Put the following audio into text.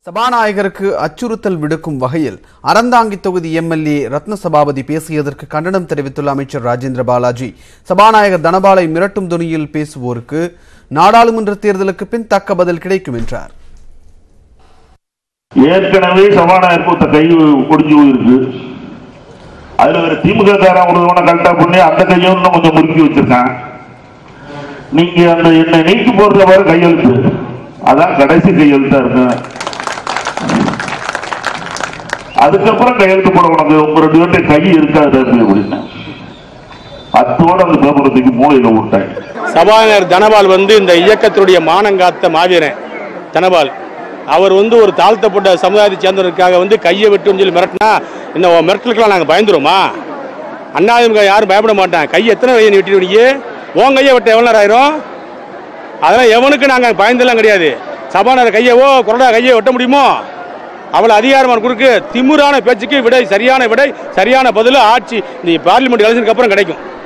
சபாநாயகருக்கு அச்சுறுத்தல் விடுக்கும் வகையில் அறந்தாங்கி தொகுதி எம்எல்ஏ ரத்ன சபாபதி பேசியதற்கு கண்டனம் தெரிவித்துள்ள அமைச்சர் ராஜேந்திர பாலாஜி சபாநாயகர் தனபாலை மிரட்டும் துணியில் பேசுவோருக்கு நாடாளுமன்ற தேர்தலுக்கு பின் தக்க பதில் கிடைக்கும் என்றார் ஏற்கனவே சபாநாயகர் ஒருத்த கை ஒடிஞ்சு போயிருக்கு அதுல வேற திமுக காரன் ஒருவனை கரெக்டா பண்ணி அந்த கையும் இன்னும் கொஞ்சம் முறுக்கி வச்சிருக்கான் நீங்க அந்த என்னை நீக்கி போடுற மாதிரி கையெழுத்து அதான் கடைசி கையெழுத்தா இருக்கு அதுக்கப்புறம் கையெழுத்து போட உனக்கு உங்க ரெண்டு பேர்ட்ட கை இருக்காது அப்படின்னு அத்தோட அந்த பேப்பரத்துக்கு மூளையில விட்டாங்க சபாநாயகர் தனபால் வந்து இந்த இயக்கத்தினுடைய மானங்காத்த மாவீரன் தனபால் அவர் வந்து ஒரு தாழ்த்தப்பட்ட சமுதாயத்தை சேர்ந்தவருக்காக வந்து கையை வெட்டுன்னு சொல்லி மிரட்டினா இந்த மிரட்டலுக்கெல்லாம் நாங்கள் பயந்துருமா அண்ணாதிமுக யாரும் பயப்பட மாட்டாங்க கை எத்தனை கையை நீ வெட்டிடுவீங்க உன் கையை வெட்ட எவ்வளோ நேரம் ஆயிரும் அதெல்லாம் எவனுக்கு நாங்கள் பயந்தெல்லாம் கிடையாது சபாநாயகர் கையவோ கொரடா கையை வெட்ட முடியுமோ அவ்வளோ அதிகாரமான குறுக்கு திமிரான பேச்சுக்கு விடை சரியான விடை சரியான பதில் ஆட்சி இந்த பார்லிமெண்ட் எலெக்ஷனுக்கு அப்புறம் கிடைக்கும்